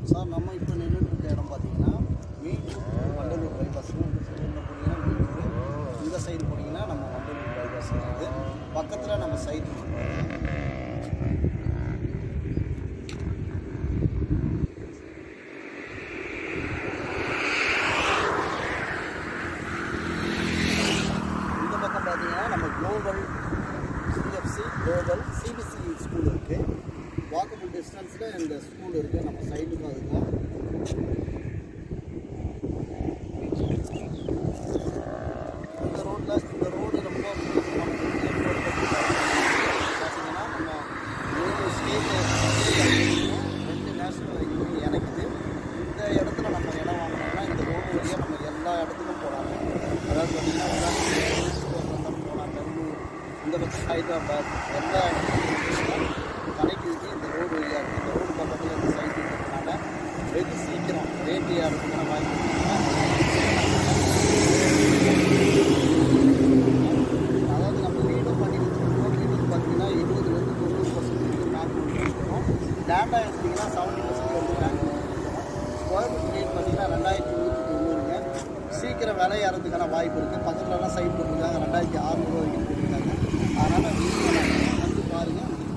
Sir நம்ம இப்போ நின்றுட்டு இருக்க இடம் பார்த்தீங்கன்னா மீட்டூர் வண்டலூர் பைபாஸ் இந்த சைடில் போனீங்கன்னா மீட்டூர் இந்த சைடு போனீங்கன்னா நம்ம வண்டலூர் பைபாஸ் இருக்குது பக்கத்தில் நம்ம சைட் இந்த பக்கம் பார்த்தீங்கன்னா நம்ம global CFC global CBC school இருக்குது வாக்கபிள் டிஸ்டன்ஸில் இந்த ஸ்கூல் இருக்குது நம்ம சைட்டுக்கும் அதுக்கும் இந்த ரோட்டில் இந்த ரோடு ரொம்ப முக்கியமான road. பார்த்தீங்கன்னா நம்ம மூணு ஸ்டேட் ரெண்டு நேஷனல் ஹைவே இணைக்குது இந்த இடத்துல நம்ம இடம் வாங்கினோம்னா இந்த ரோடு வழியாக நம்ம எல்லா இடத்துக்கும் போகலாம் அதாவது பார்த்தீங்கன்னா உதாரணத்துக்கு போகலாம் பெங்களூர் இந்த பக்கம் ஹைதராபாத் எல்லா இடத்துக்கும் கனெக்டிவிட்டி இந்த ரோடு வழியாக இருக்குது இந்த ரோடு பக்கத்தில் இந்த சைட் இருக்கிறதுனால வெகு சீக்கிரம் ரேட்டு இடத்துக்கான வாய்ப்பு அதாவது நம்ம வீடும் பண்ணி வச்சுருக்கோம் வீட்டுக்கு பார்த்தீங்கன்னா இருபதுலேருந்து தொண்ணூறு பர்சன்ட் பேங்க் கொடுத்துருக்கோம் லேண்டாக எடுத்திங்கன்னா செவன்ட்டி பர்சன்ட் வந்து பேங்க் கொடுத்துருக்கோம் ஸ்கொயர் ஃபீட் ரேட் பார்த்தீங்கன்னா ரெண்டாயிரத்தி நூற்றி தொண்ணூறுங்க சீக்கிரம் விலை ஏறதுக்கான வாய்ப்பு இருக்குது பக்கத்துலலாம் சைட் போட்டிருக்காங்க ரெண்டாயிரத்தி அறுநூறு வரைக்கும் போட்டிருக்காங்க அதனால் வந்து பாருங்கள்